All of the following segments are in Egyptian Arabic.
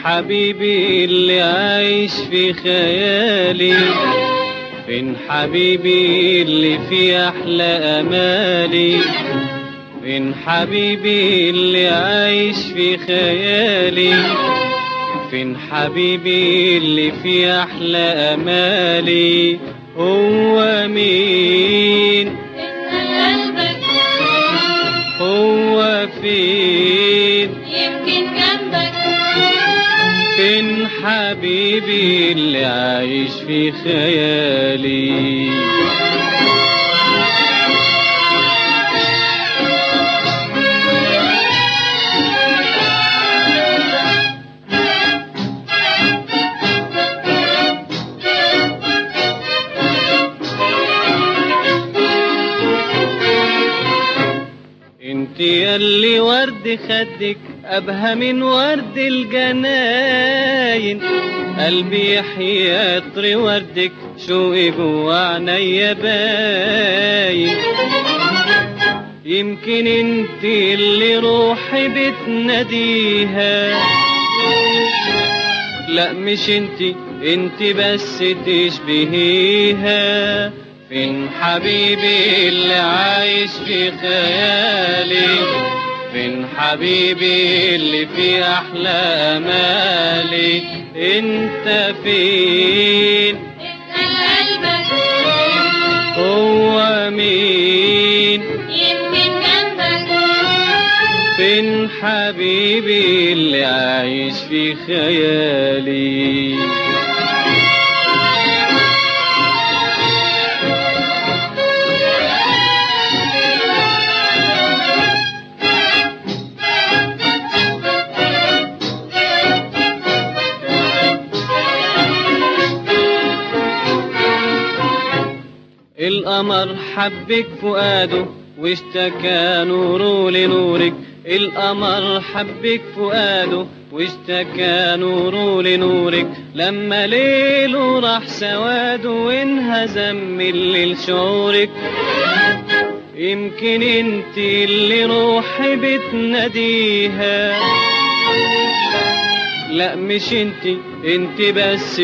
حبيبي اللي عايش في خيالي فين حبيبي اللي في أحلى أمالي فين حبيبي اللي عايش في خيالي فين حبيبي اللي في أحلى أمالي هو مين اسأل قلبك هو فين يمكن جنبك فين حبيبي اللي عايش في خيالي انت ياللي ورد خدك ابهى من ورد الجناين قلبي يحيى عطر وردك شوقي جوا عينيا باين يمكن انت اللي روحي بتناديها لا مش انت انت بس تشبهيها فين حبيبي اللي عايش في خيالي فين حبيبي اللي في احلى امالي انت فين اسأل قلبك هو مين يمكن جنبك فين حبيبي اللي عايش في خيالي القمر حبك فؤاده واشتكى نوره لنورك القمر حبك فؤاده واشتكى نوره لنورك لما ليله راح سواده وانهزم من الليل شعورك يمكن انت اللي روحي بتناديها لا مش انت انت بس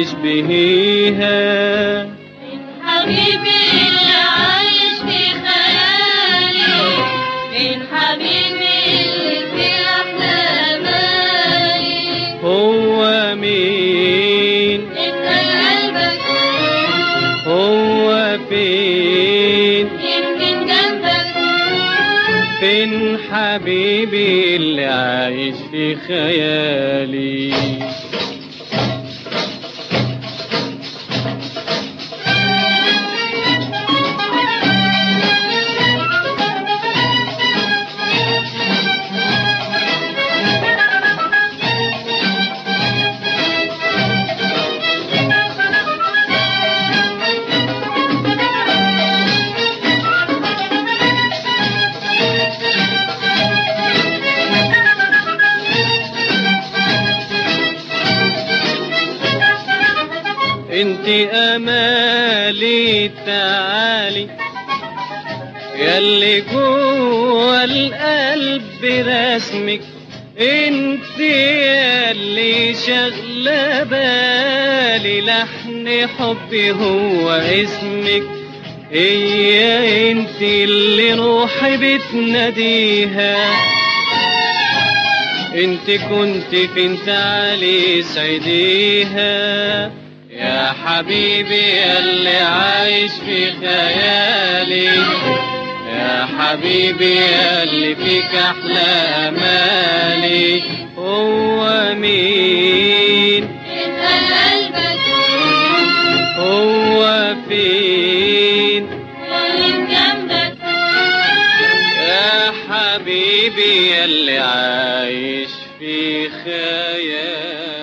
تشبهيها حبيبي اللي عايش في خيالي فين حبيبي اللي في أحلى أمالي هو مين اسأل قلبك هو فين يمكن جنبك فين حبيبي اللي عايش في خيالي انت امالي تعالي ياللي جوا القلب رسمك انت ياللي شغله بالي لحن حبي هو اسمك هي انت اللي روحي بتناديها انت كنت فين تعالي سعديها يا حبيبي اللي عايش في خيالي يا حبيبي اللي فيك احلى امالي هو مين اسأل قلبك هو فين وين جنبك يا حبيبي اللي عايش في خيالي